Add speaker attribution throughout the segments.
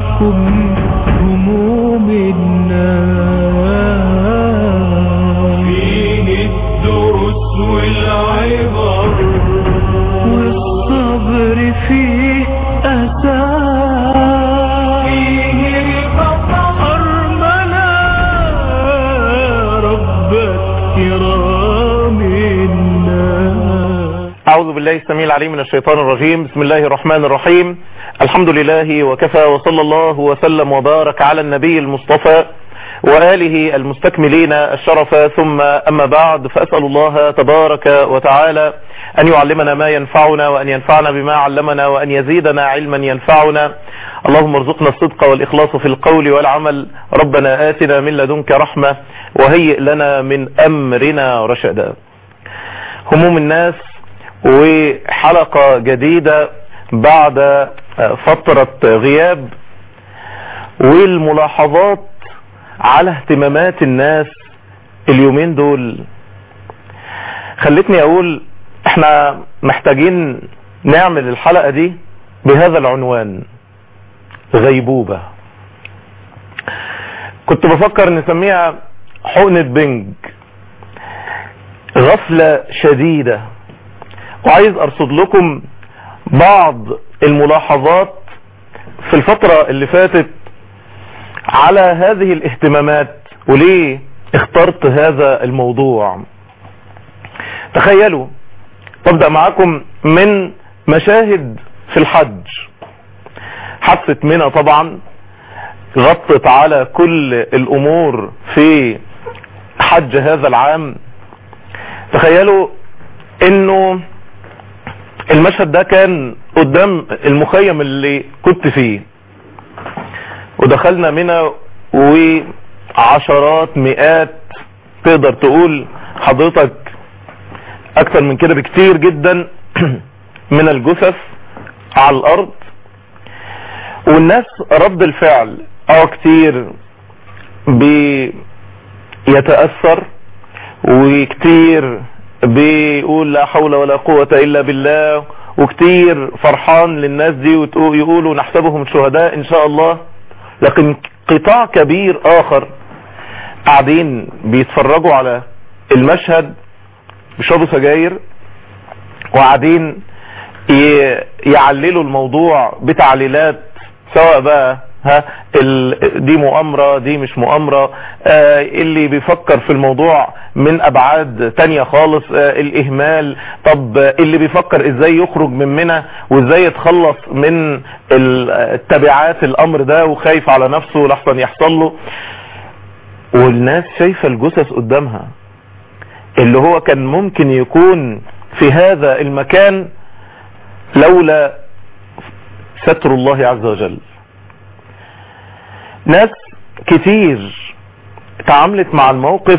Speaker 1: عنكم هموم الناس
Speaker 2: فيه الدروس والعبر
Speaker 1: والصبر فيه أساس
Speaker 2: فيه الخطر
Speaker 1: أرمنا ربك كرام الناس
Speaker 3: أعوذ بالله السميع العليم من الشيطان الرجيم بسم الله الرحمن الرحيم الحمد لله وكفى وصلى الله وسلم وبارك على النبي المصطفى وآله المستكملين الشرف ثم أما بعد فأسأل الله تبارك وتعالى أن يعلمنا ما ينفعنا وأن ينفعنا بما علمنا وأن يزيدنا علما ينفعنا اللهم ارزقنا الصدق والإخلاص في القول والعمل ربنا آتنا من لدنك رحمة وهيئ لنا من أمرنا رشدا هموم الناس وحلقة جديدة بعد فترة غياب والملاحظات على اهتمامات الناس اليومين دول خلتني اقول احنا محتاجين نعمل الحلقة دي بهذا العنوان غيبوبة كنت بفكر نسميها حقنة بنج غفلة شديدة وعايز ارصد لكم بعض الملاحظات في الفترة اللي فاتت على هذه الاهتمامات وليه اخترت هذا الموضوع تخيلوا ابدأ معاكم من مشاهد في الحج حادثة منى طبعا غطت على كل الامور في حج هذا العام تخيلوا انه المشهد ده كان قدام المخيم اللي كنت فيه ودخلنا منى وعشرات مئات تقدر تقول حضرتك اكتر من كده بكتير جدا من الجثث على الارض والناس رد الفعل اه كتير بيتأثر وكتير بيقول لا حول ولا قوة الا بالله وكتير فرحان للناس دي ويقولوا نحسبهم شهداء ان شاء الله لكن قطاع كبير اخر قاعدين بيتفرجوا على المشهد بيشربوا سجاير وقاعدين يعللوا الموضوع بتعليلات سواء بقى ها دي مؤامرة دي مش مؤامرة آه اللي بيفكر في الموضوع من ابعاد تانية خالص آه الاهمال طب اللي بيفكر ازاي يخرج من منى وازاي يتخلص من التبعات الامر ده وخايف على نفسه لحسن يحصل له والناس شايفة الجثث قدامها اللي هو كان ممكن يكون في هذا المكان لولا ستر الله عز وجل ناس كتير تعاملت مع الموقف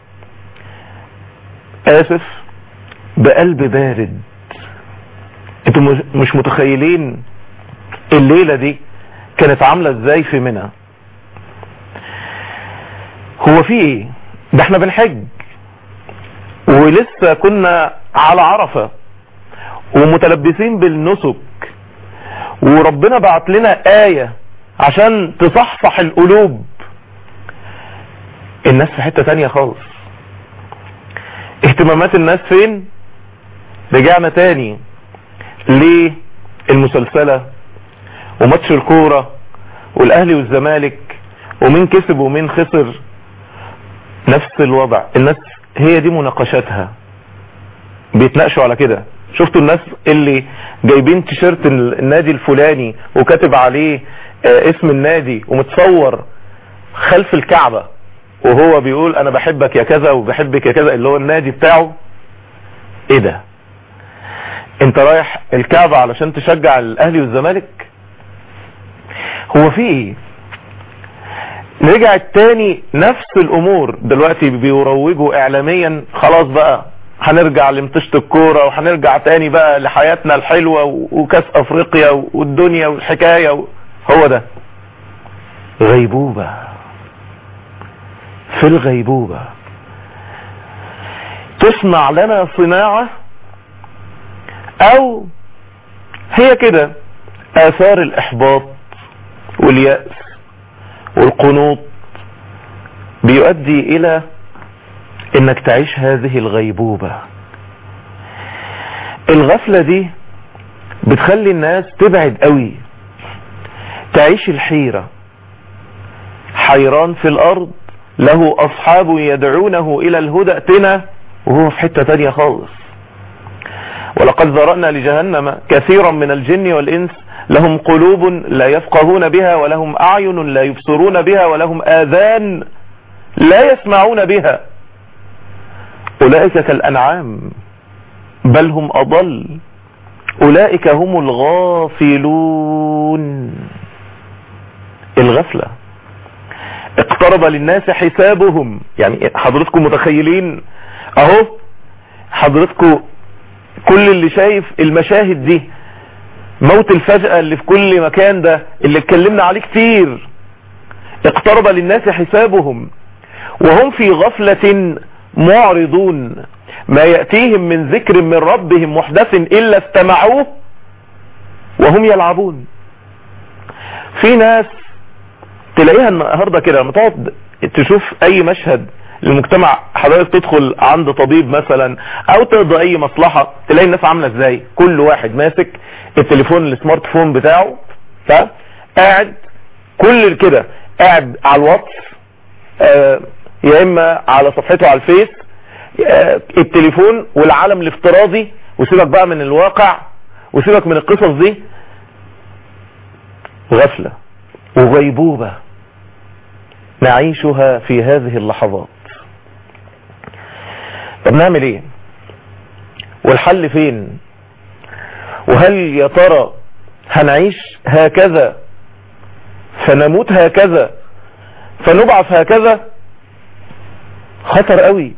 Speaker 3: اسف بقلب بارد انتوا مش متخيلين الليلة دي كانت عاملة ازاي في منى هو في ايه ده احنا بنحج ولسه كنا على عرفة ومتلبسين بالنسك وربنا بعت لنا آية عشان تصحصح القلوب الناس في حتة تانية خالص اهتمامات الناس فين رجعنا تاني للمسلسلة وماتش الكورة والاهلي والزمالك ومين كسب ومين خسر نفس الوضع الناس هي دي مناقشاتها بيتناقشوا على كده شفتوا الناس اللي جايبين تيشيرت النادي الفلاني وكاتب عليه اسم النادي ومتصور خلف الكعبة وهو بيقول انا بحبك يا كذا وبحبك يا كذا اللي هو النادي بتاعه ايه ده انت رايح الكعبة علشان تشجع الاهلي والزمالك هو في ايه رجعت تاني نفس الامور دلوقتي بيروجوا اعلاميا خلاص بقى هنرجع لمطشة الكورة وهنرجع تاني بقى لحياتنا الحلوة وكاس افريقيا والدنيا والحكاية هو ده غيبوبة في الغيبوبة تصنع لنا صناعة او هي كده اثار الاحباط واليأس والقنوط بيؤدي الى انك تعيش هذه الغيبوبة الغفلة دي بتخلي الناس تبعد قوي تعيش الحيرة حيران في الارض له اصحاب يدعونه الى الهدى ائتنا وهو في حتة تانية خالص ولقد ذرأنا لجهنم كثيرا من الجن والإنس لهم قلوب لا يفقهون بها ولهم أعين لا يبصرون بها ولهم آذان لا يسمعون بها أولئك كالأنعام بل هم أضل أولئك هم الغافلون الغفلة اقترب للناس حسابهم يعني حضرتكم متخيلين اهو حضرتكم كل اللي شايف المشاهد دي موت الفجأة اللي في كل مكان ده اللي اتكلمنا عليه كتير اقترب للناس حسابهم وهم في غفلة معرضون ما يأتيهم من ذكر من ربهم محدث إلا استمعوه وهم يلعبون في ناس تلاقيها النهاردة كده لما تقعد تشوف اي مشهد المجتمع حضرتك تدخل عند طبيب مثلا او تقضي اي مصلحة تلاقي الناس عاملة ازاي كل واحد ماسك التليفون السمارت فون بتاعه فقاعد كل كده قاعد على الواتس آه يا اما على صفحته على الفيس آه التليفون والعالم الافتراضي وسيبك بقى من الواقع وسيبك من القصص دي غفلة وغيبوبة نعيشها في هذه اللحظات طب نعمل ايه والحل فين وهل يا ترى هنعيش هكذا فنموت هكذا فنبعث هكذا خطر قوي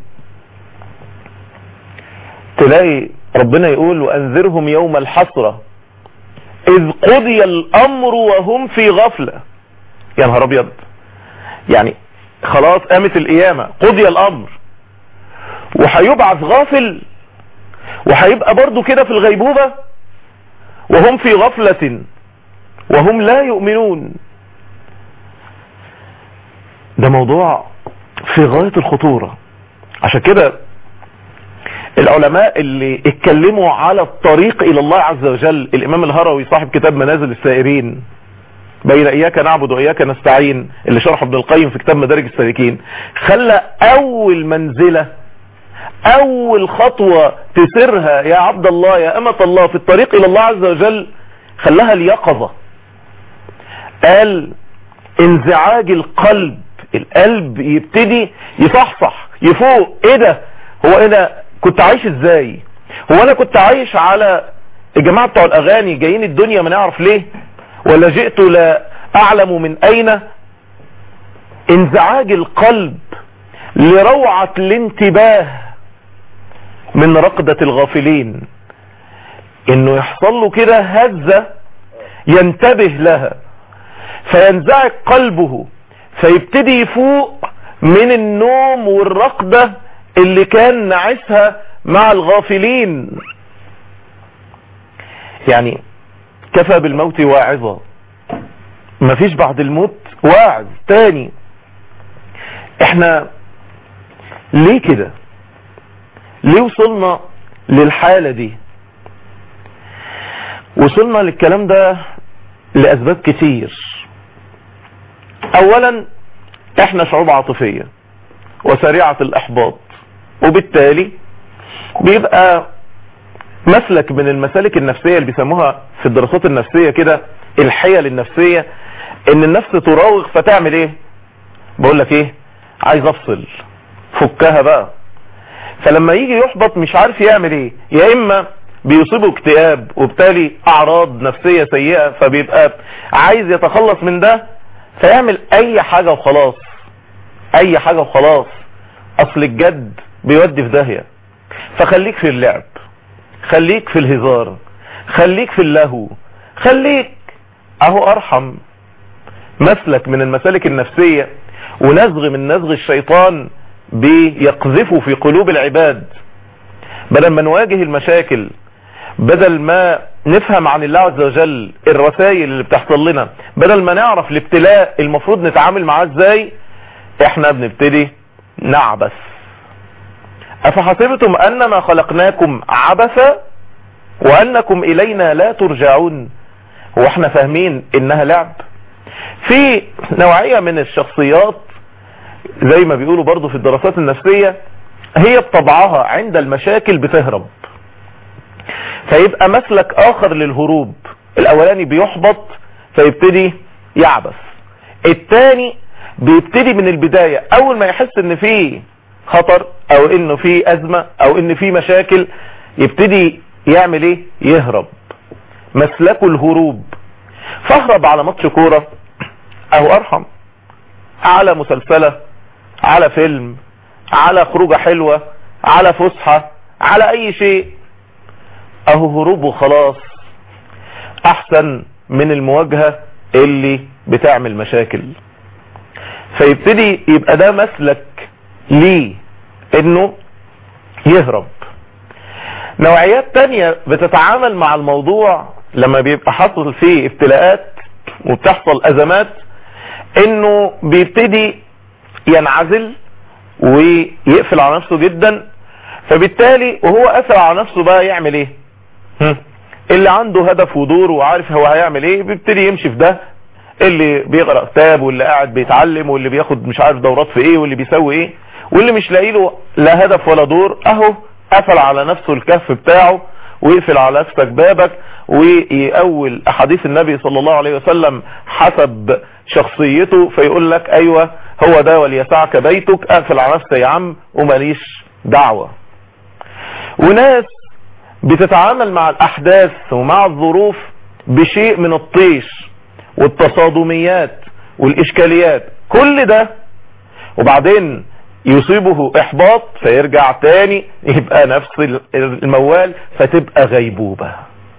Speaker 3: تلاقي ربنا يقول وانذرهم يوم الحسرة اذ قضي الامر وهم في غفلة يا نهار ابيض يعني خلاص قامت القيامة قضي الامر وهيبعث غافل وهيبقى برضو كده في الغيبوبة وهم في غفلة وهم لا يؤمنون ده موضوع في غاية الخطورة عشان كده العلماء اللي اتكلموا على الطريق الى الله عز وجل الامام الهروي صاحب كتاب منازل السائرين بين اياك نعبد واياك نستعين اللي شرحه ابن القيم في كتاب مدارج السالكين خلى اول منزلة اول خطوة تسرها يا عبد الله يا امة الله في الطريق الى الله عز وجل خلاها اليقظة قال انزعاج القلب القلب يبتدي يصحصح يفوق ايه ده هو ايه ده كنت عايش ازاي هو انا كنت عايش على الجماعة بتوع الاغاني جايين الدنيا ما نعرف ليه ولا جئت لا اعلم من اين انزعاج القلب لروعة الانتباه من رقدة الغافلين انه يحصل له كده هزة ينتبه لها فينزعج قلبه فيبتدي يفوق من النوم والرقدة اللي كان نعسها مع الغافلين يعني كفى بالموت واعظا مفيش بعد الموت واعظ تاني احنا ليه كده ليه وصلنا للحالة دي وصلنا للكلام ده لأسباب كتير اولا احنا شعوب عاطفية وسريعة الاحباط وبالتالي بيبقى مسلك من المسالك النفسية اللي بيسموها في الدراسات النفسية كده الحيل النفسية ان النفس تراوغ فتعمل ايه بقول لك ايه عايز افصل فكها بقى فلما يجي يحبط مش عارف يعمل ايه يا اما بيصيبه اكتئاب وبالتالي اعراض نفسية سيئة فبيبقى عايز يتخلص من ده فيعمل اي حاجة وخلاص اي حاجة وخلاص اصل الجد بيودي في داهية فخليك في اللعب خليك في الهزار خليك في اللهو خليك اهو ارحم مسلك من المسالك النفسية ونزغ من نزغ الشيطان بيقذفه في قلوب العباد بدل ما نواجه المشاكل بدل ما نفهم عن الله عز وجل الرسائل اللي بتحصل لنا بدل ما نعرف الابتلاء المفروض نتعامل معاه ازاي احنا بنبتدي نعبث افحسبتم انما خلقناكم عبثا وانكم الينا لا ترجعون واحنا فاهمين انها لعب في نوعية من الشخصيات زي ما بيقولوا برضو في الدراسات النفسية هي بطبعها عند المشاكل بتهرب فيبقى مسلك اخر للهروب الاولاني بيحبط فيبتدي يعبث التاني بيبتدي من البداية اول ما يحس ان في خطر او انه في ازمة او ان في مشاكل يبتدي يعمل ايه يهرب مسلكه الهروب فاهرب على ماتش كورة او ارحم على مسلسلة على فيلم على خروجة حلوة على فسحة على اي شيء اهو هروب وخلاص احسن من المواجهة اللي بتعمل مشاكل فيبتدي يبقى ده مسلك ليه انه يهرب نوعيات تانية بتتعامل مع الموضوع لما بيبقى حصل فيه ابتلاءات وبتحصل ازمات انه بيبتدي ينعزل ويقفل على نفسه جدا فبالتالي وهو قافل على نفسه بقى يعمل ايه هم؟ اللي عنده هدف ودور وعارف هو هيعمل ايه بيبتدي يمشي في ده اللي بيقرأ كتاب واللي قاعد بيتعلم واللي بياخد مش عارف دورات في ايه واللي بيسوي ايه واللي مش لاقي له لا هدف ولا دور اهو قفل على نفسه الكف بتاعه ويقفل على نفسك بابك ويأول احاديث النبي صلى الله عليه وسلم حسب شخصيته فيقول لك ايوه هو ده وليسعك بيتك اقفل على نفسك يا عم وماليش دعوة وناس بتتعامل مع الاحداث ومع الظروف بشيء من الطيش والتصادميات والاشكاليات كل ده وبعدين يصيبه احباط فيرجع تاني يبقى نفس الموال فتبقى غيبوبة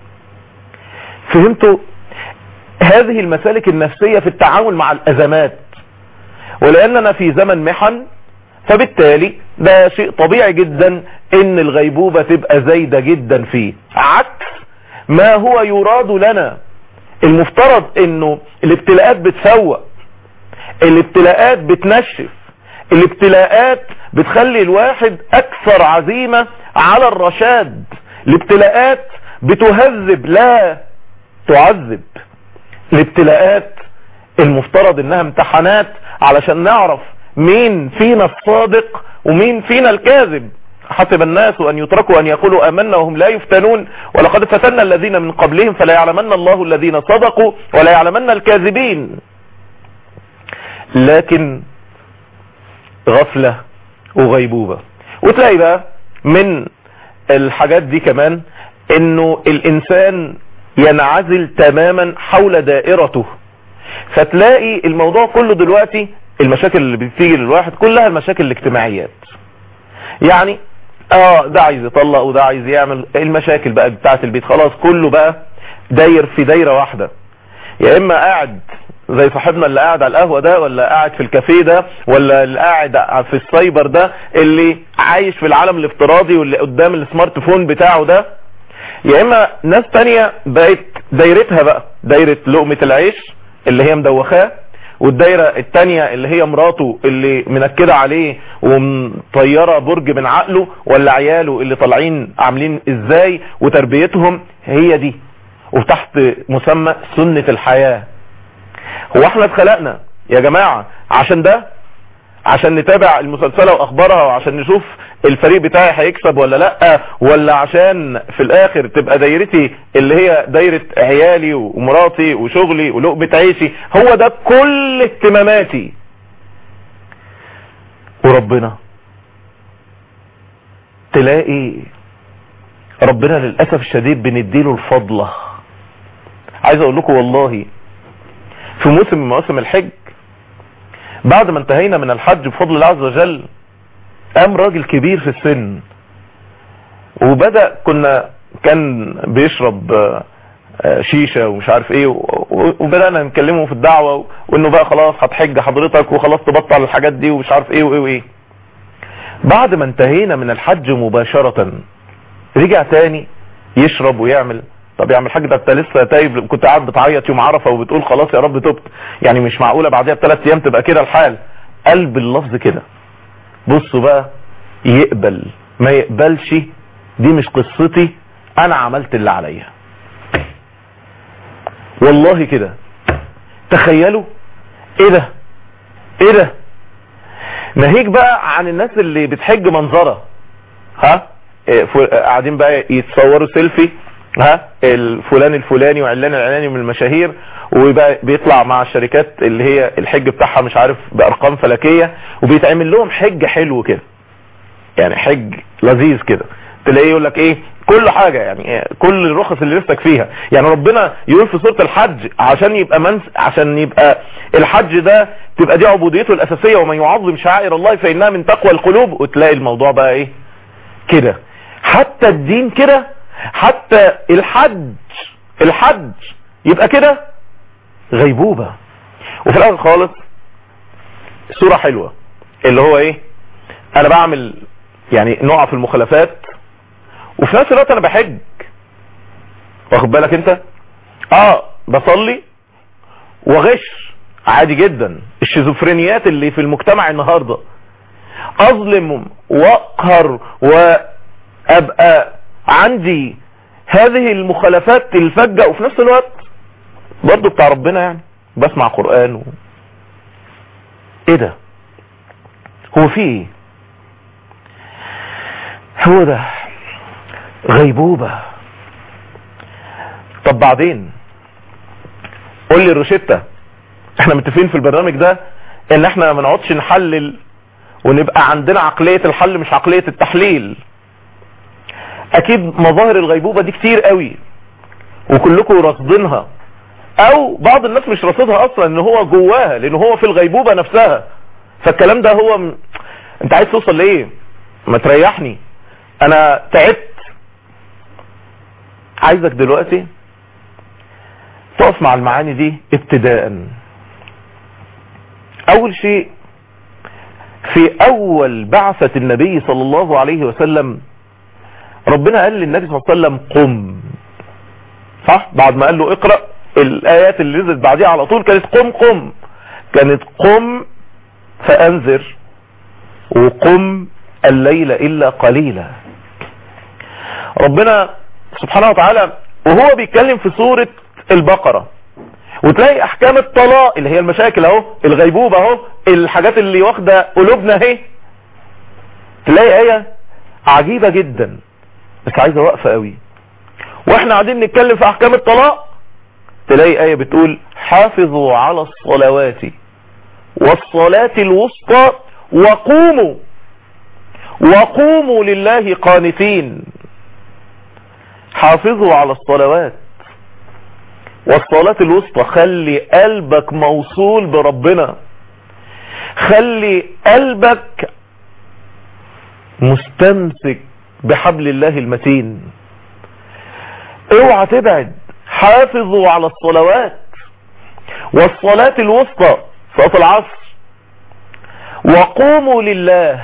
Speaker 3: فهمتوا هذه المسالك النفسية في التعامل مع الازمات ولاننا في زمن محن فبالتالي ده شيء طبيعي جدا ان الغيبوبة تبقى زايدة جدا فيه عكس ما هو يراد لنا المفترض انه الابتلاءات بتسوق الابتلاءات بتنشف الابتلاءات بتخلي الواحد اكثر عزيمة على الرشاد الابتلاءات بتهذب لا تعذب الابتلاءات المفترض انها امتحانات علشان نعرف مين فينا الصادق ومين فينا الكاذب حسب الناس ان يتركوا ان يقولوا امنا وهم لا يفتنون ولقد فتنا الذين من قبلهم فلا يعلمن الله الذين صدقوا ولا يعلمن الكاذبين لكن غفلة وغيبوبة وتلاقي بقى من الحاجات دي كمان انه الانسان ينعزل تماما حول دائرته فتلاقي الموضوع كله دلوقتي المشاكل اللي بتيجي للواحد كلها المشاكل الاجتماعيات يعني اه ده عايز يطلق وده عايز يعمل المشاكل بقى بتاعت البيت خلاص كله بقى داير في دايرة واحدة يا اما قاعد زي صاحبنا اللي قاعد على القهوة ده ولا قاعد في الكافيه ده ولا اللي قاعد في السايبر ده اللي عايش في العالم الافتراضي واللي قدام السمارت فون بتاعه ده يا اما ناس تانية بقت دايرتها بقى دايرة لقمة العيش اللي هي مدوخاه والدايرة التانية اللي هي مراته اللي منكدة عليه ومطيرة برج من عقله ولا عياله اللي طالعين عاملين ازاي وتربيتهم هي دي وتحت مسمى سنة الحياة هو احنا اتخلقنا يا جماعة عشان ده عشان نتابع المسلسلة واخبارها وعشان نشوف الفريق بتاعي هيكسب ولا لا ولا عشان في الاخر تبقى دايرتي اللي هي دايرة عيالي ومراتي وشغلي ولقمة عيشي هو ده كل اهتماماتي وربنا تلاقي ربنا للأسف الشديد بنديله الفضلة عايز اقول لكم والله في موسم من مواسم الحج بعد ما انتهينا من الحج بفضل الله عز وجل قام راجل كبير في السن وبدأ كنا كان بيشرب شيشة ومش عارف ايه وبدأنا نكلمه في الدعوة وانه بقى خلاص هتحج حضرتك وخلاص تبطل الحاجات دي ومش عارف ايه وايه وايه بعد ما انتهينا من الحج مباشرة رجع تاني يشرب ويعمل طب يا عم الحاج ده انت لسه تايب كنت قاعد بتعيط يوم عرفه وبتقول خلاص يا رب تبت يعني مش معقوله بعدها بثلاث ايام تبقى كده الحال قلب اللفظ كده بصوا بقى يقبل ما يقبلش دي مش قصتي انا عملت اللي عليا والله كده تخيلوا ايه ده ايه ده ناهيك بقى عن الناس اللي بتحج منظرة ها إيه، ف- قاعدين بقى يتصوروا سيلفي ها الفلان الفلاني وعلان العلاني من المشاهير وبقى بيطلع مع الشركات اللي هي الحج بتاعها مش عارف بارقام فلكية وبيتعمل لهم حج حلو كده يعني حج لذيذ كده تلاقيه يقول لك ايه كل حاجة يعني إيه، كل الرخص اللي نفسك فيها يعني ربنا يقول في سورة الحج عشان يبقى منس عشان يبقى الحج ده تبقى دي عبوديته الاساسية ومن يعظم شعائر الله فانها من تقوى القلوب وتلاقي الموضوع بقى ايه كده حتى الدين كده حتى الحج الحج يبقى كده غيبوبة وفي الاخر خالص صورة حلوة اللي هو ايه انا بعمل يعني نقع في المخالفات وفي نفس الوقت انا بحج واخد بالك انت اه بصلي وغش عادي جدا الشيزوفرينيات اللي في المجتمع النهاردة اظلم واقهر وابقى عندي هذه المخالفات الفجة وفي نفس الوقت برضو بتاع ربنا يعني بسمع قرآن و... ايه ده هو في ايه هو ده غيبوبة طب بعدين قول لي الروشتة احنا متفقين في البرنامج ده ان احنا ما نقعدش نحلل ونبقى عندنا عقلية الحل مش عقلية التحليل اكيد مظاهر الغيبوبة دي كتير قوي وكلكم راصدينها او بعض الناس مش راصدها اصلا ان هو جواها لان هو في الغيبوبة نفسها فالكلام ده هو م... انت عايز توصل لايه ما تريحني انا تعبت عايزك دلوقتي تقف مع المعاني دي ابتداء اول شيء في اول بعثة النبي صلى الله عليه وسلم ربنا قال للنبي صلى الله عليه وسلم قم صح بعد ما قال له اقرأ الايات اللي نزلت بعديها على طول كانت قم قم كانت قم فانذر وقم الليل الا قليلا ربنا سبحانه وتعالى وهو بيتكلم في سورة البقرة وتلاقي احكام الطلاق اللي هي المشاكل اهو الغيبوبة اهو الحاجات اللي واخدة قلوبنا اهي تلاقي ايه عجيبة جدا بس عايزة وقفة قوي واحنا قاعدين نتكلم في احكام الطلاق تلاقي ايه بتقول حافظوا على الصلوات والصلاة الوسطى وقوموا وقوموا لله قانتين حافظوا على الصلوات والصلاة الوسطى خلي قلبك موصول بربنا خلي قلبك مستمسك بحبل الله المتين اوعى تبعد حافظوا على الصلوات والصلاة الوسطى صلاة العصر وقوموا لله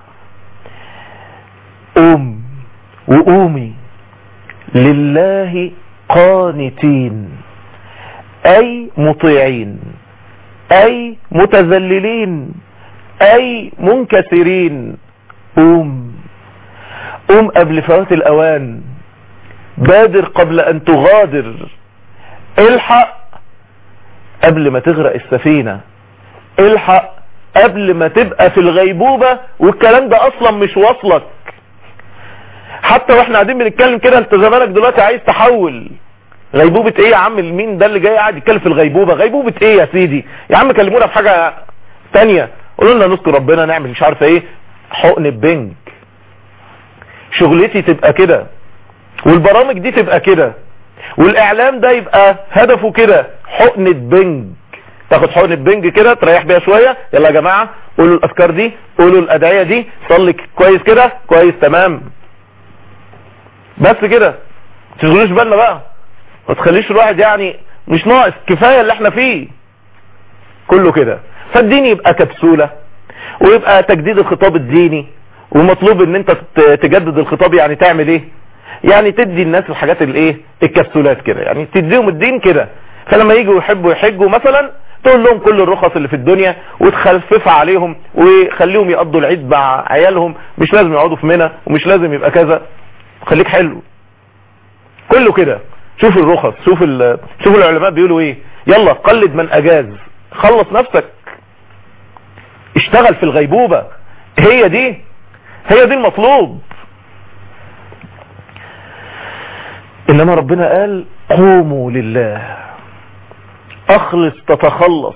Speaker 3: قوم وقومي لله قانتين اي مطيعين اي متذللين اي منكسرين قوم قوم قبل فوات الاوان بادر قبل ان تغادر الحق قبل ما تغرق السفينة الحق قبل ما تبقى في الغيبوبة والكلام ده اصلا مش واصلك حتى واحنا قاعدين بنتكلم كده انت زمانك دلوقتي عايز تحول غيبوبة ايه يا عم مين ده اللي جاي قاعد يتكلم في الغيبوبة غيبوبة ايه يا سيدي يا عم كلمونا في حاجة تانية قولوا لنا نذكر ربنا نعمل مش عارف ايه حقن البنج شغلتي تبقى كده والبرامج دي تبقى كده والاعلام ده يبقى هدفه كده حقنة بنج تاخد حقنة بنج كده تريح بيها شوية يلا يا جماعة قولوا الافكار دي قولوا الادعية دي صلي كويس كده كويس تمام بس كده تشغلوش بالنا بقى ما تخليش الواحد يعني مش ناقص كفاية اللي احنا فيه كله كده فالدين يبقى كبسولة ويبقى تجديد الخطاب الديني ومطلوب ان انت تجدد الخطاب يعني تعمل ايه يعني تدي الناس الحاجات الايه الكبسولات كده يعني تديهم الدين كده فلما يجوا يحبوا يحجوا مثلا تقول لهم كل الرخص اللي في الدنيا وتخففها عليهم وخليهم يقضوا العيد مع عيالهم مش لازم يقعدوا في منى ومش لازم يبقى كذا خليك حلو كله كده شوف الرخص شوف ال... شوف العلماء بيقولوا ايه يلا قلد من اجاز خلص نفسك اشتغل في الغيبوبة هي دي هي دي المطلوب انما ربنا قال قوموا لله اخلص تتخلص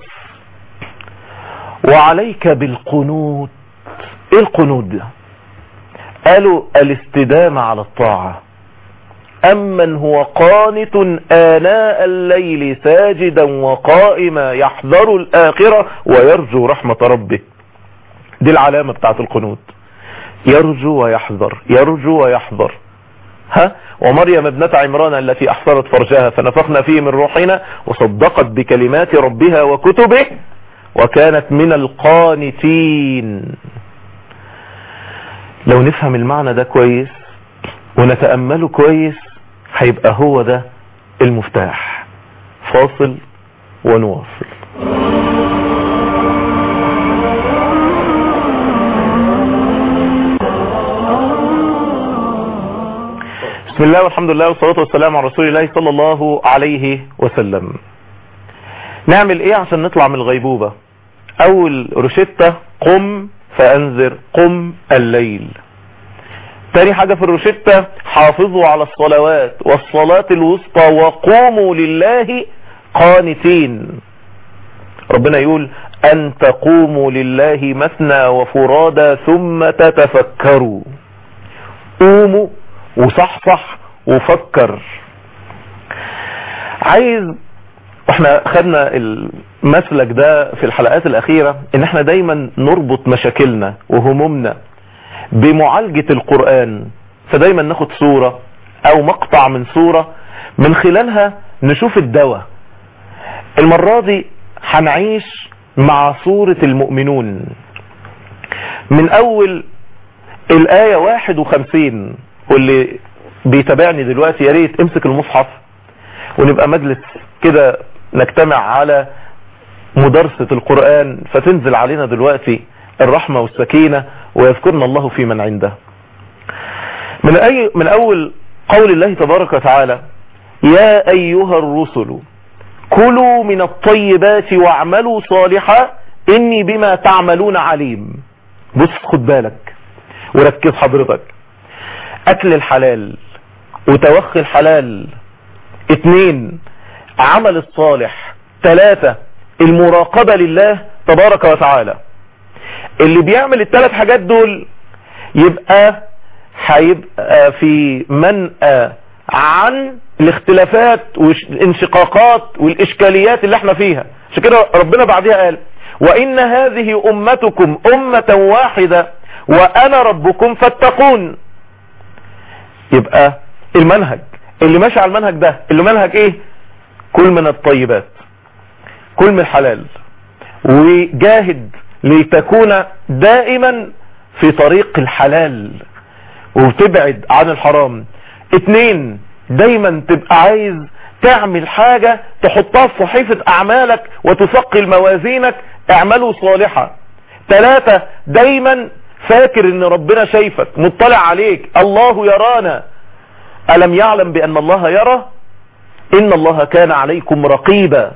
Speaker 3: وعليك بالقنوت ايه القنوت ده قالوا الاستدامة على الطاعة أمن هو قانت آناء الليل ساجدا وقائما يحذر الآخرة ويرجو رحمة ربه دي العلامة بتاعت القنوت يرجو ويحذر يرجو ويحذر ها ومريم ابنة عمران التي أحصرت فرجها فنفخنا فيه من روحنا وصدقت بكلمات ربها وكتبه وكانت من القانتين لو نفهم المعنى ده كويس ونتأمله كويس هيبقى هو ده المفتاح فاصل ونواصل بسم الله والحمد لله والصلاة والسلام على رسول الله صلى الله عليه وسلم نعمل ايه عشان نطلع من الغيبوبة اول روشتة قم فانذر قم الليل تاني حاجة في الروشتة حافظوا على الصلوات والصلاة الوسطى وقوموا لله قانتين ربنا يقول أن تقوموا لله مثنى وفرادا ثم تتفكروا قوموا وصحصح وفكر عايز احنا خدنا المسلك ده في الحلقات الأخيرة ان احنا دايما نربط مشاكلنا وهمومنا بمعالجة القرآن فدايما ناخد صورة او مقطع من صورة من خلالها نشوف الدواء المرة دي هنعيش مع صورة المؤمنون من اول الآية 51 واللي بيتابعني دلوقتي يا ريت امسك المصحف ونبقى مجلس كده نجتمع على مدرسة القرآن فتنزل علينا دلوقتي الرحمة والسكينة ويذكرنا الله في من عنده من, أي من أول قول الله تبارك وتعالى يا أيها الرسل كلوا من الطيبات واعملوا صالحا إني بما تعملون عليم بص خد بالك وركز حضرتك أكل الحلال وتوخي الحلال اتنين عمل الصالح ثلاثة المراقبة لله تبارك وتعالى اللي بيعمل الثلاث حاجات دول يبقى هيبقى في منأى عن الاختلافات والانشقاقات والاشكاليات اللي احنا فيها عشان كده ربنا بعدها قال وان هذه امتكم امة واحدة وانا ربكم فاتقون يبقى المنهج اللي ماشي على المنهج ده اللي منهج ايه كل من الطيبات كل من الحلال وجاهد لتكون دائما في طريق الحلال وتبعد عن الحرام اتنين دايما تبقى عايز تعمل حاجة تحطها في صحيفة اعمالك وتثقل موازينك اعملوا صالحة تلاتة دايما فاكر ان ربنا شايفك مطلع عليك الله يرانا ألم يعلم بأن الله يرى إن الله كان عليكم رقيبا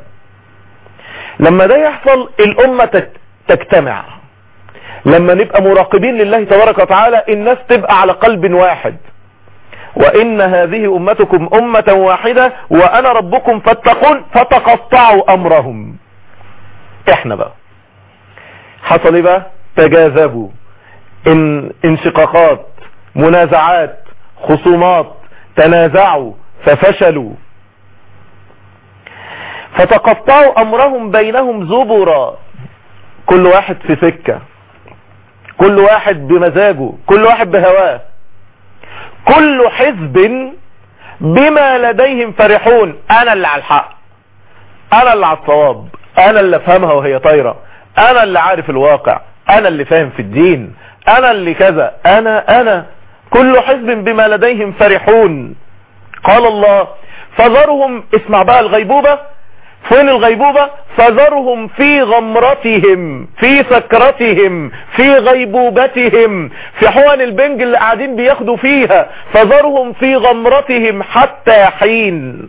Speaker 3: لما ده يحصل الأمة تجتمع لما نبقى مراقبين لله تبارك وتعالى الناس تبقى على قلب واحد وإن هذه أمتكم أمة واحدة وأنا ربكم فاتقون فتقطعوا أمرهم احنا بقى حصل ايه بقى تجاذبوا ان انشقاقات منازعات خصومات تنازعوا ففشلوا فتقطعوا امرهم بينهم زبرا كل واحد في سكة كل واحد بمزاجه كل واحد بهواه كل حزب بما لديهم فرحون انا اللي على الحق انا اللي على الصواب انا اللي افهمها وهي طايرة انا اللي عارف الواقع انا اللي فاهم في الدين انا اللي كذا انا انا كل حزب بما لديهم فرحون قال الله فذرهم اسمع بقى الغيبوبة فين الغيبوبة فذرهم في غمرتهم في سكرتهم في غيبوبتهم في حقن البنج اللي قاعدين بياخدوا فيها فذرهم في غمرتهم حتى حين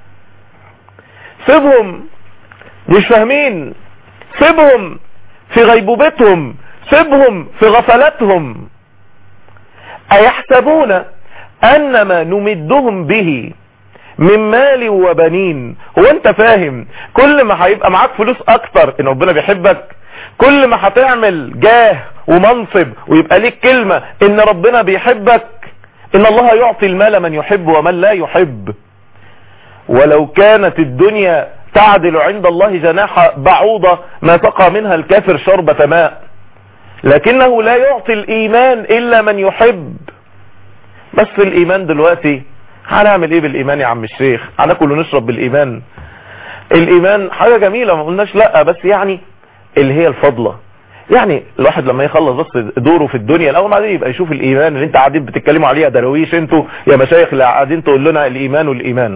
Speaker 3: سيبهم مش فاهمين سيبهم في غيبوبتهم سيبهم في غفلتهم أيحسبون أن ما نمدهم به من مال وبنين هو انت فاهم كل ما هيبقى معاك فلوس اكتر ان ربنا بيحبك كل ما هتعمل جاه ومنصب ويبقى ليك كلمة ان ربنا بيحبك ان الله يعطي المال من يحب ومن لا يحب ولو كانت الدنيا تعدل عند الله جناح بعوضة ما تقى منها الكافر شربة ماء لكنه لا يعطي الايمان الا من يحب بس الايمان دلوقتي هنعمل ايه بالايمان يا عم الشيخ هناكل ونشرب بالايمان الايمان حاجة جميلة ما قلناش لا بس يعني اللي هي الفضلة يعني الواحد لما يخلص بس دوره في الدنيا الاول بعدين يبقى يشوف الايمان اللي انت قاعدين بتتكلموا عليه يا درويش انتوا يا مشايخ اللي قاعدين تقول لنا الايمان والايمان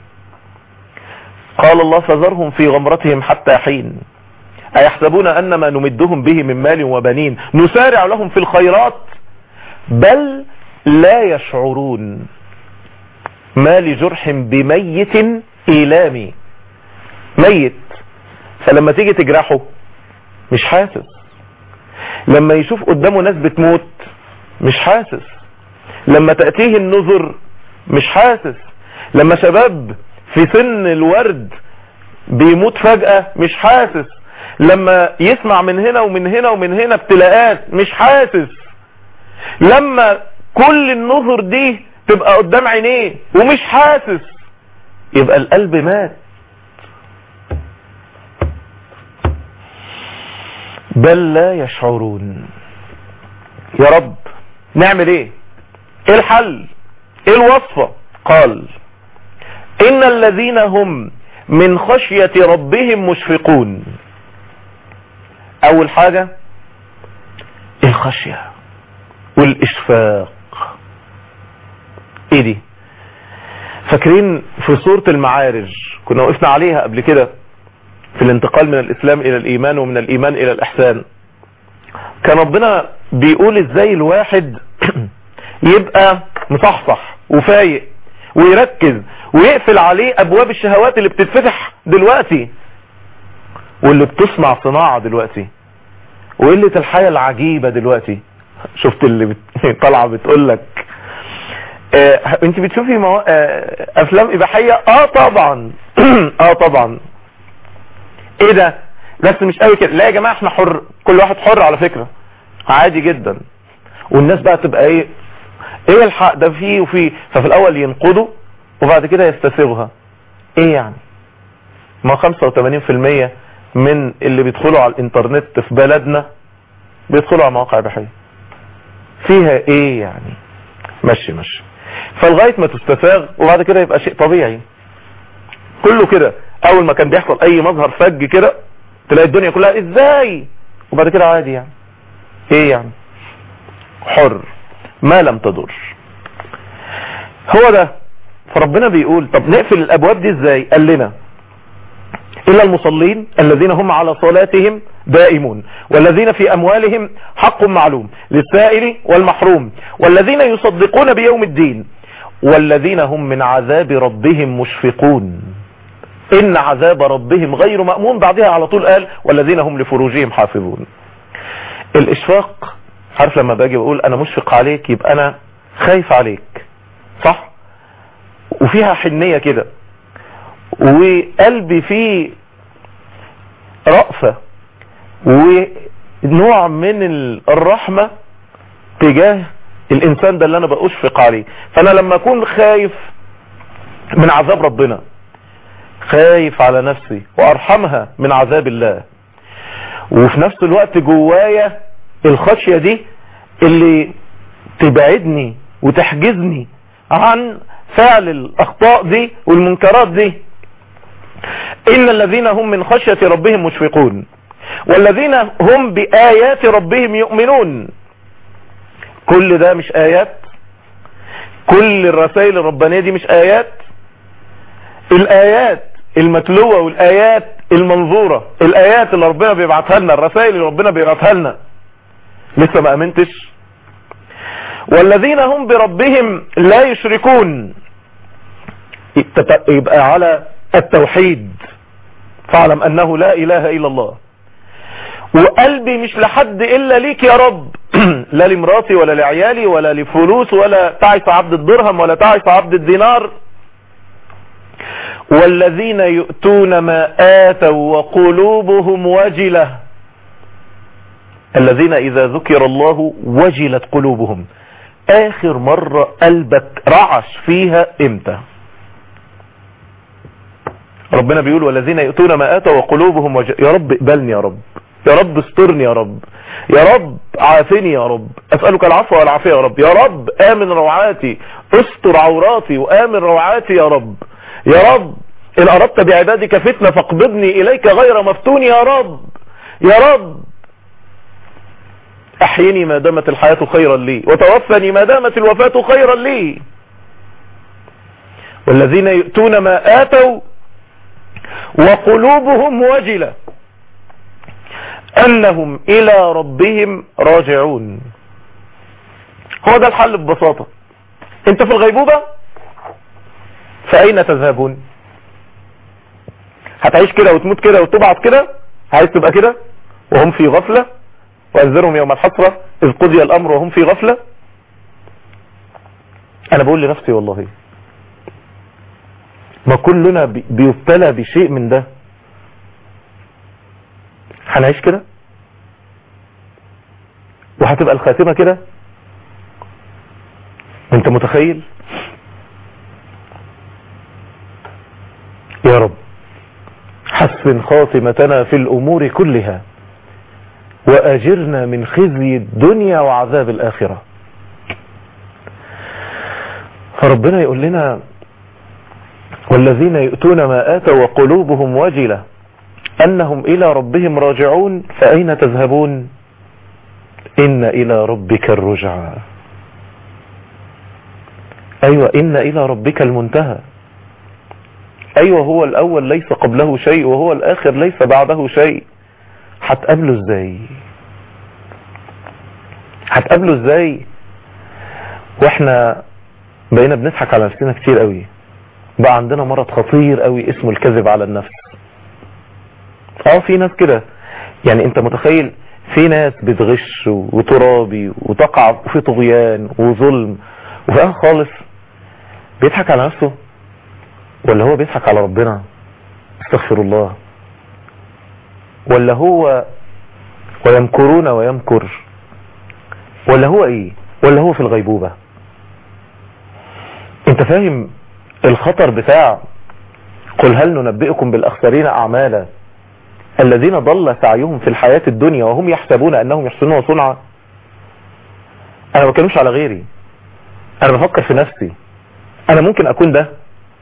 Speaker 3: قال الله فذرهم في غمرتهم حتى حين أيحسبون أن ما نمدهم به من مال وبنين نسارع لهم في الخيرات بل لا يشعرون ما لجرح بميت إيلامي ميت فلما تيجي تجرحه مش حاسس لما يشوف قدامه ناس بتموت مش حاسس لما تأتيه النذر مش حاسس لما شباب في سن الورد بيموت فجأة مش حاسس لما يسمع من هنا ومن هنا ومن هنا ابتلاءات مش حاسس لما كل النظر دي تبقى قدام عينيه ومش حاسس يبقى القلب مات بل لا يشعرون يا رب نعمل ايه ايه الحل ايه الوصفة قال ان الذين هم من خشية ربهم مشفقون اول حاجة الخشية والاشفاق ايه دي فاكرين في سورة المعارج كنا وقفنا عليها قبل كده في الانتقال من الاسلام الى الايمان ومن الايمان الى الاحسان كان ربنا بيقول ازاي الواحد يبقى مصحصح وفايق ويركز ويقفل عليه ابواب الشهوات اللي بتتفتح دلوقتي واللي بتصنع صناعة دلوقتي وقلة الحياة العجيبة دلوقتي شفت اللي بت... طالعة بتقول لك آه انت بتشوفي مو... آه افلام اباحية اه طبعا اه طبعا ايه ده بس مش قوي كده لا يا جماعة احنا حر كل واحد حر على فكرة عادي جدا والناس بقى تبقى ايه ايه الحق ده فيه وفيه ففي الاول ينقضوا وبعد كده يستسيغها ايه يعني ما 85% من اللي بيدخلوا على الانترنت في بلدنا بيدخلوا على مواقع اباحيه فيها ايه يعني مشي مشي فلغايه ما تستساغ وبعد كده يبقى شيء طبيعي كله كده اول ما كان بيحصل اي مظهر فج كده تلاقي الدنيا كلها ازاي وبعد كده عادي يعني ايه يعني حر ما لم تضر هو ده فربنا بيقول طب نقفل الابواب دي ازاي قال لنا إلا المصلين الذين هم على صلاتهم دائمون والذين في أموالهم حق معلوم للسائل والمحروم والذين يصدقون بيوم الدين والذين هم من عذاب ربهم مشفقون إن عذاب ربهم غير مأمون بعدها على طول قال والذين هم لفروجهم حافظون الإشفاق عارف لما باجي بقول أنا مشفق عليك يبقى أنا خايف عليك صح وفيها حنية كده وقلبي فيه رأفة ونوع من الرحمة تجاه الإنسان ده اللي أنا بأشفق عليه فأنا لما أكون خايف من عذاب ربنا خايف على نفسي وأرحمها من عذاب الله وفي نفس الوقت جوايا الخشية دي اللي تبعدني وتحجزني عن فعل الأخطاء دي والمنكرات دي إن الذين هم من خشية ربهم مشفقون والذين هم بآيات ربهم يؤمنون كل ده مش آيات كل الرسائل الربانية دي مش آيات الآيات المتلوة والآيات المنظورة الآيات اللي ربنا بيبعتها لنا الرسائل اللي ربنا بيبعتها لنا لسه ما أمنتش والذين هم بربهم لا يشركون يبقى على التوحيد فاعلم أنه لا إله إلا الله وقلبي مش لحد إلا ليك يا رب لا لمراتي ولا لعيالي ولا لفلوس ولا تعس عبد الدرهم ولا تعس عبد الدينار والذين يؤتون ما آتوا وقلوبهم وجلة الذين إذا ذكر الله وجلت قلوبهم آخر مرة قلبك رعش فيها امتى ربنا بيقول والذين يؤتون ما آتوا وقلوبهم وجلة يا رب اقبلني يا رب يا رب استرني يا رب يا رب عافني يا رب اسألك العفو والعافية يا رب يا رب امن روعاتي استر عوراتي وامن روعاتي يا رب يا رب ان اردت بعبادك فتنة فاقبضني اليك غير مفتون يا رب يا رب احيني ما دامت الحياة خيرا لي وتوفني ما دامت الوفاة خيرا لي والذين يؤتون ما آتوا وقلوبهم وجلة أنهم إلى ربهم راجعون هو ده الحل ببساطة انت في الغيبوبة فأين تذهبون هتعيش كده وتموت كده وتبعث كده عايز تبقى كده وهم في غفلة وأنذرهم يوم الحسرة إذ قضي الأمر وهم في غفلة أنا بقول لنفسي والله ما كلنا بيبتلى بشيء من ده هنعيش كده وهتبقى الخاتمة كده وانت متخيل يا رب حسن خاتمتنا في الأمور كلها وأجرنا من خزي الدنيا وعذاب الآخرة فربنا يقول لنا والذين يؤتون ما آتوا وقلوبهم وجلة أنهم إلى ربهم راجعون فأين تذهبون إن إلى ربك الرجعى أيوة إن إلى ربك المنتهى أيوة هو الأول ليس قبله شيء وهو الآخر ليس بعده شيء هتقابله ازاي هتقابله ازاي واحنا بقينا بنضحك على نفسنا كتير قوي بقى عندنا مرض خطير قوي اسمه الكذب على النفس اه في ناس كده يعني انت متخيل في ناس بتغش وترابي وتقع في طغيان وظلم وفي اخر خالص بيضحك على نفسه ولا هو بيضحك على ربنا استغفر الله ولا هو ويمكرون ويمكر ولا هو ايه ولا هو في الغيبوبة انت فاهم الخطر بتاع قل هل ننبئكم بالاخسرين اعمالا الذين ضل سعيهم في الحياة الدنيا وهم يحسبون انهم يحسنون صنعا انا ما بتكلمش على غيري انا بفكر في نفسي انا ممكن اكون ده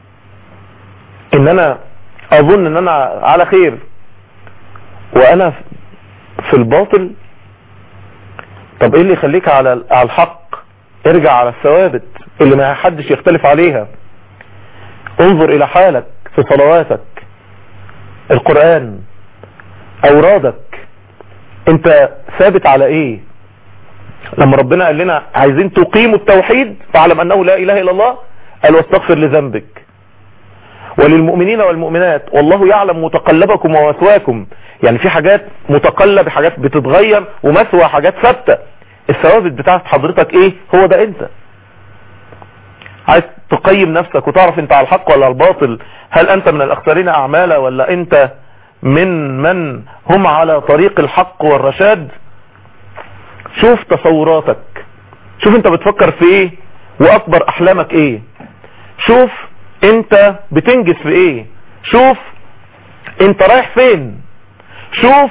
Speaker 3: ان انا اظن ان انا على خير وانا في الباطل طب ايه اللي يخليك على على الحق ارجع على الثوابت اللي ما حدش يختلف عليها انظر الى حالك في صلواتك القرآن اورادك انت ثابت على ايه لما ربنا قال لنا عايزين تقيموا التوحيد فاعلم انه لا اله الا الله قال واستغفر لذنبك وللمؤمنين والمؤمنات والله يعلم متقلبكم ومثواكم يعني في حاجات متقلب حاجات بتتغير ومثوى حاجات ثابته الثوابت بتاعت حضرتك ايه هو ده انت عايز تقيم نفسك وتعرف انت على الحق ولا على الباطل هل انت من الاخسرين اعمالا ولا انت من من هم على طريق الحق والرشاد شوف تصوراتك شوف انت بتفكر في ايه واكبر احلامك ايه شوف انت بتنجز في ايه شوف انت رايح فين شوف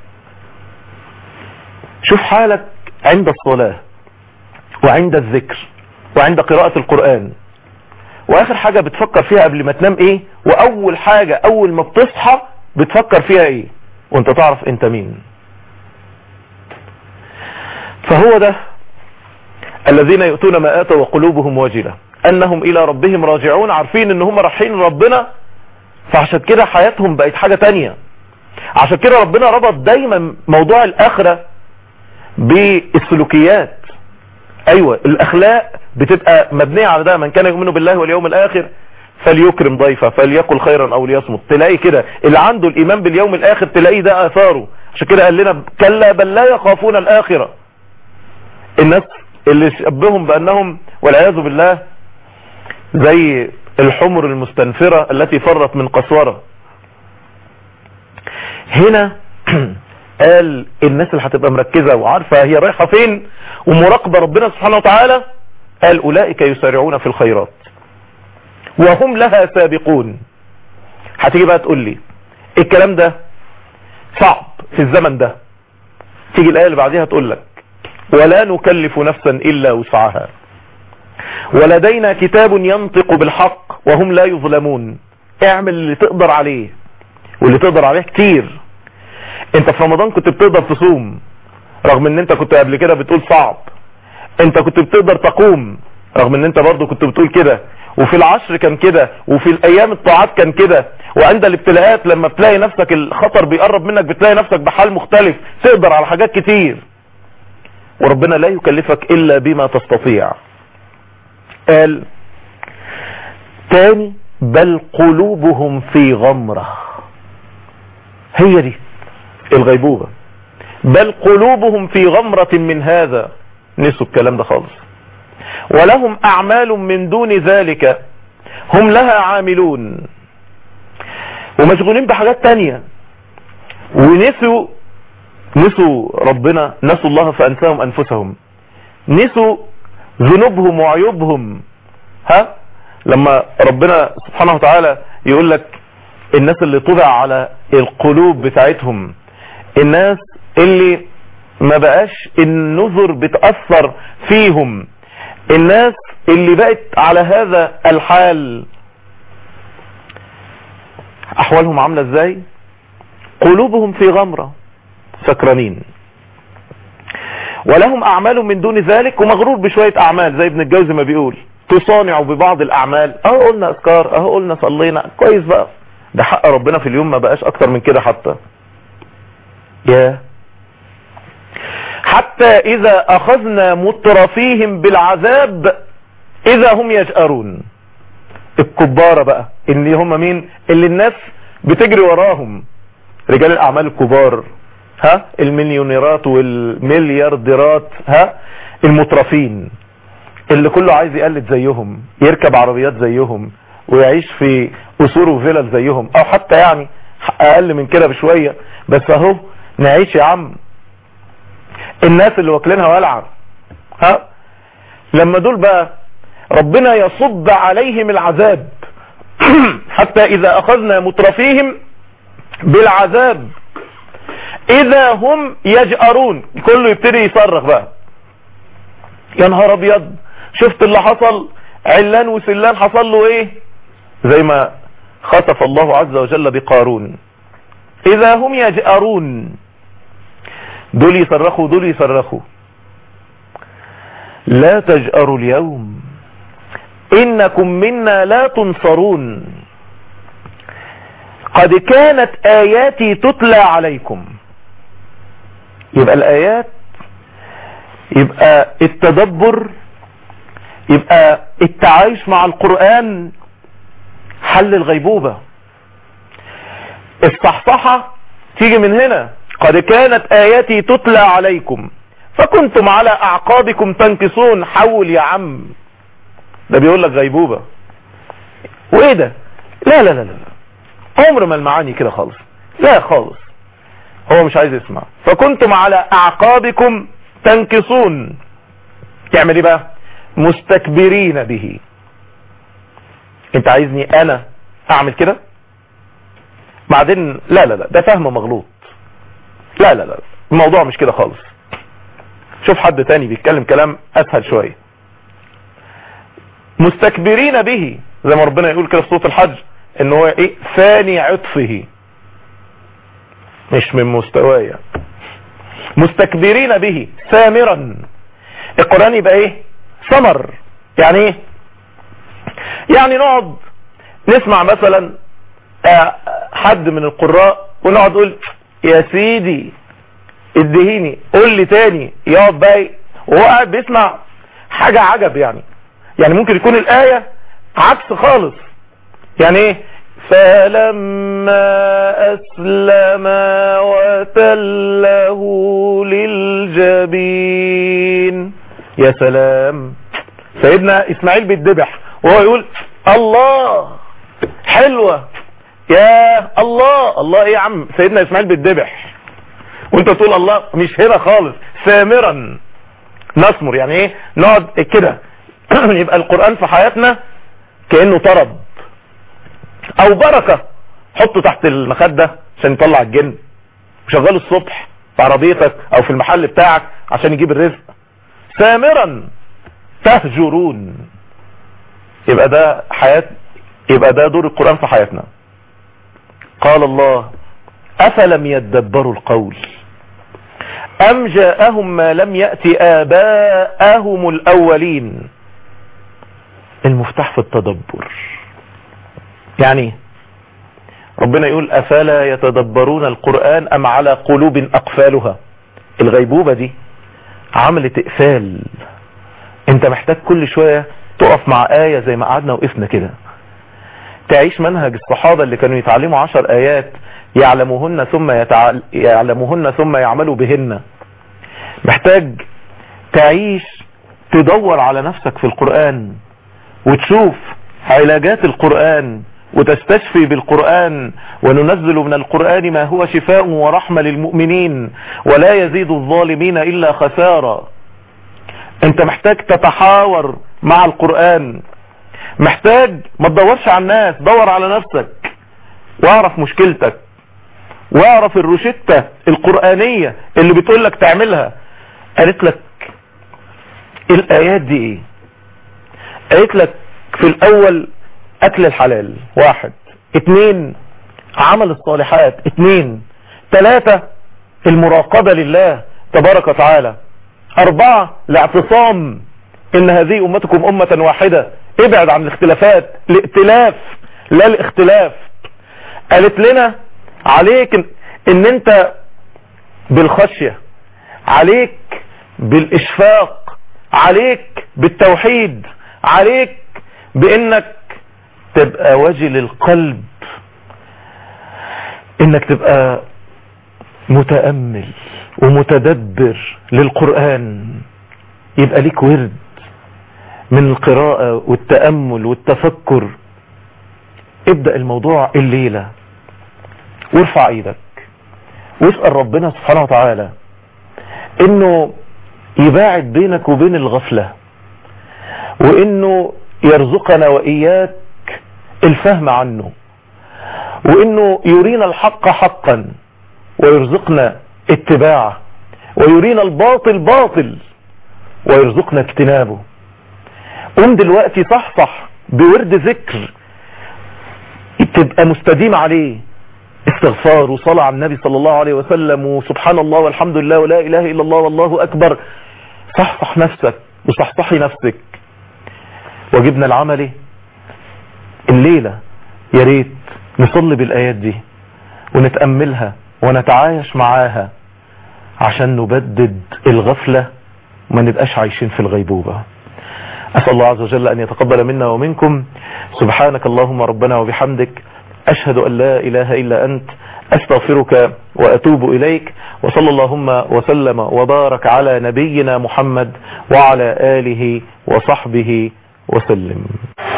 Speaker 3: شوف حالك عند الصلاة وعند الذكر وعند قراءة القرآن واخر حاجة بتفكر فيها قبل ما تنام ايه واول حاجة اول ما بتصحى بتفكر فيها ايه وانت تعرف انت مين فهو ده الذين يؤتون ما آتوا وقلوبهم وجلة أنهم إلى ربهم راجعون عارفين إن هم رايحين ربنا فعشان كده حياتهم بقت حاجة تانية عشان كده ربنا ربط دايما موضوع الآخرة بالسلوكيات أيوة الأخلاق بتبقى مبنية على ده من كان يؤمن بالله واليوم الآخر فليكرم ضيفه فليقل خيرا او ليصمت تلاقي كده اللي عنده الايمان باليوم الاخر تلاقيه ده اثاره عشان كده قال لنا كلا بل لا يخافون الاخره الناس اللي شبههم بانهم والعياذ بالله زي الحمر المستنفرة التي فرت من قسورة هنا قال الناس اللي هتبقى مركزة وعارفة هي رايحة فين ومراقبة ربنا سبحانه وتعالى قال اولئك يسارعون في الخيرات وهم لها سابقون هتيجي بقى تقول لي الكلام ده صعب في الزمن ده تيجي الآية اللي بعدها تقول لك ولا نكلف نفسا إلا وسعها ولدينا كتاب ينطق بالحق وهم لا يظلمون اعمل اللي تقدر عليه واللي تقدر عليه كتير انت في رمضان كنت بتقدر تصوم رغم ان انت كنت قبل كده بتقول صعب انت كنت بتقدر تقوم رغم ان انت برضو كنت بتقول كده وفي العشر كان كده وفي الايام الطاعات كان كده وعند الابتلاءات لما بتلاقي نفسك الخطر بيقرب منك بتلاقي نفسك بحال مختلف تقدر على حاجات كتير وربنا لا يكلفك الا بما تستطيع قال تاني بل قلوبهم في غمرة هي دي الغيبوبة بل قلوبهم في غمرة من هذا نسوا الكلام ده خالص ولهم أعمال من دون ذلك هم لها عاملون ومشغولين بحاجات تانية ونسوا نسوا ربنا نسوا الله فأنساهم أنفسهم نسوا ذنوبهم وعيوبهم ها لما ربنا سبحانه وتعالى يقول لك الناس اللي طبع على القلوب بتاعتهم الناس اللي ما بقاش النذر بتأثر فيهم الناس اللي بقت على هذا الحال احوالهم عاملة ازاي قلوبهم في غمرة سكرانين ولهم اعمال من دون ذلك ومغرور بشوية اعمال زي ابن الجوزي ما بيقول تصانع ببعض الاعمال اهو قلنا اذكار اهو قلنا صلينا كويس بقى ده حق ربنا في اليوم ما بقاش اكتر من كده حتى يا حتى اذا اخذنا مترفيهم بالعذاب اذا هم يجأرون الكبارة بقى اللي هم مين اللي الناس بتجري وراهم رجال الاعمال الكبار ها المليونيرات والمليارديرات ها المترفين اللي كله عايز يقلد زيهم يركب عربيات زيهم ويعيش في قصور وفلل زيهم او حتى يعني اقل من كده بشوية بس اهو نعيش يا عم الناس اللي واكلينها ولعة ها لما دول بقى ربنا يصب عليهم العذاب حتى اذا اخذنا مترفيهم بالعذاب اذا هم يجأرون كله يبتدي يصرخ بقى يا نهار ابيض شفت اللي حصل علان وسلان حصل له ايه زي ما خطف الله عز وجل بقارون اذا هم يجأرون دول يصرخوا دول يصرخوا لا تجأروا اليوم انكم منا لا تنصرون قد كانت اياتي تتلى عليكم يبقى الايات يبقى التدبر يبقى التعايش مع القرآن حل الغيبوبة الصحصحة تيجي من هنا قد كانت آياتي تتلى عليكم فكنتم على أعقابكم تنكسون حول يا عم ده بيقول لك غيبوبة وإيه ده لا لا لا لا عمر ما المعاني كده خالص لا خالص هو مش عايز يسمع فكنتم على أعقابكم تنكسون تعمل ايه بقى مستكبرين به انت عايزني انا اعمل كده بعدين لا لا لا ده فهم مغلوط لا لا لا الموضوع مش كده خالص شوف حد تاني بيتكلم كلام اسهل شوية مستكبرين به زي ما ربنا يقول كده في صوت الحج ان هو ايه ثاني عطفه مش من مستوايا مستكبرين به سامرا القرآن يبقى ايه ثمر يعني ايه يعني نقعد نسمع مثلا آه، حد من القراء ونقعد نقول يا سيدي ادهيني قول لي تاني يقعد بقى وهو قاعد بيسمع حاجة عجب يعني يعني ممكن يكون الآية عكس خالص يعني ايه فلما أسلم وتله للجبين يا سلام سيدنا إسماعيل بيتذبح وهو يقول الله حلوة يا الله الله ايه يا عم سيدنا إسماعيل بيتذبح وانت تقول الله مش هنا خالص سامرا نسمر يعني ايه نقعد كده يبقى القرآن في حياتنا كأنه طرب او بركة حطه تحت المخدة عشان يطلع الجن وشغله الصبح في عربيتك او في المحل بتاعك عشان يجيب الرزق سامرا تهجرون يبقى ده حياة يبقى ده دور القرآن في حياتنا قال الله أفلم يدبروا القول أم جاءهم ما لم يأتي آباءهم الأولين المفتاح في التدبر يعني ربنا يقول أفلا يتدبرون القرآن أم على قلوب أقفالها الغيبوبة دي عملت إقفال انت محتاج كل شوية تقف مع آية زي ما قعدنا وقفنا كده تعيش منهج الصحابة اللي كانوا يتعلموا عشر آيات يعلموهن ثم يتع... يعلموهن ثم يعملوا بهن محتاج تعيش تدور على نفسك في القرآن وتشوف علاجات القرآن وتستشفي بالقرآن وننزل من القرآن ما هو شفاء ورحمة للمؤمنين ولا يزيد الظالمين إلا خسارة انت محتاج تتحاور مع القرآن محتاج ما تدورش على الناس دور على نفسك واعرف مشكلتك واعرف الروشتة القرآنية اللي بتقول لك تعملها قالت لك الآيات دي ايه قالت لك في الأول أكل الحلال واحد اتنين عمل الصالحات اتنين تلاتة المراقبة لله تبارك وتعالى أربعة الاعتصام إن هذه أمتكم أمة واحدة ابعد عن الاختلافات الائتلاف لا الاختلاف قالت لنا عليك ان, إن انت بالخشية عليك بالاشفاق عليك بالتوحيد عليك بانك تبقى وجل القلب انك تبقى متأمل ومتدبر للقرآن يبقى ليك ورد من القراءة والتأمل والتفكر ابدأ الموضوع الليلة وارفع ايدك واسأل ربنا سبحانه وتعالى انه يباعد بينك وبين الغفلة وانه يرزقنا واياك الفهم عنه وانه يرينا الحق حقا ويرزقنا اتباعه ويرينا الباطل باطل ويرزقنا اجتنابه قوم دلوقتي صحصح بورد ذكر تبقى مستديم عليه استغفار وصلاة على النبي صلى الله عليه وسلم وسبحان الله والحمد لله ولا اله الا الله والله اكبر صحصح نفسك وصحصحي نفسك واجبنا العملي الليلة يا ريت نصلي بالايات دي ونتأملها ونتعايش معاها عشان نبدد الغفلة وما نبقاش عايشين في الغيبوبة أسأل الله عز وجل أن يتقبل منا ومنكم سبحانك اللهم ربنا وبحمدك أشهد أن لا إله إلا أنت أستغفرك وأتوب إليك وصلى اللهم وسلم وبارك على نبينا محمد وعلى آله وصحبه وسلم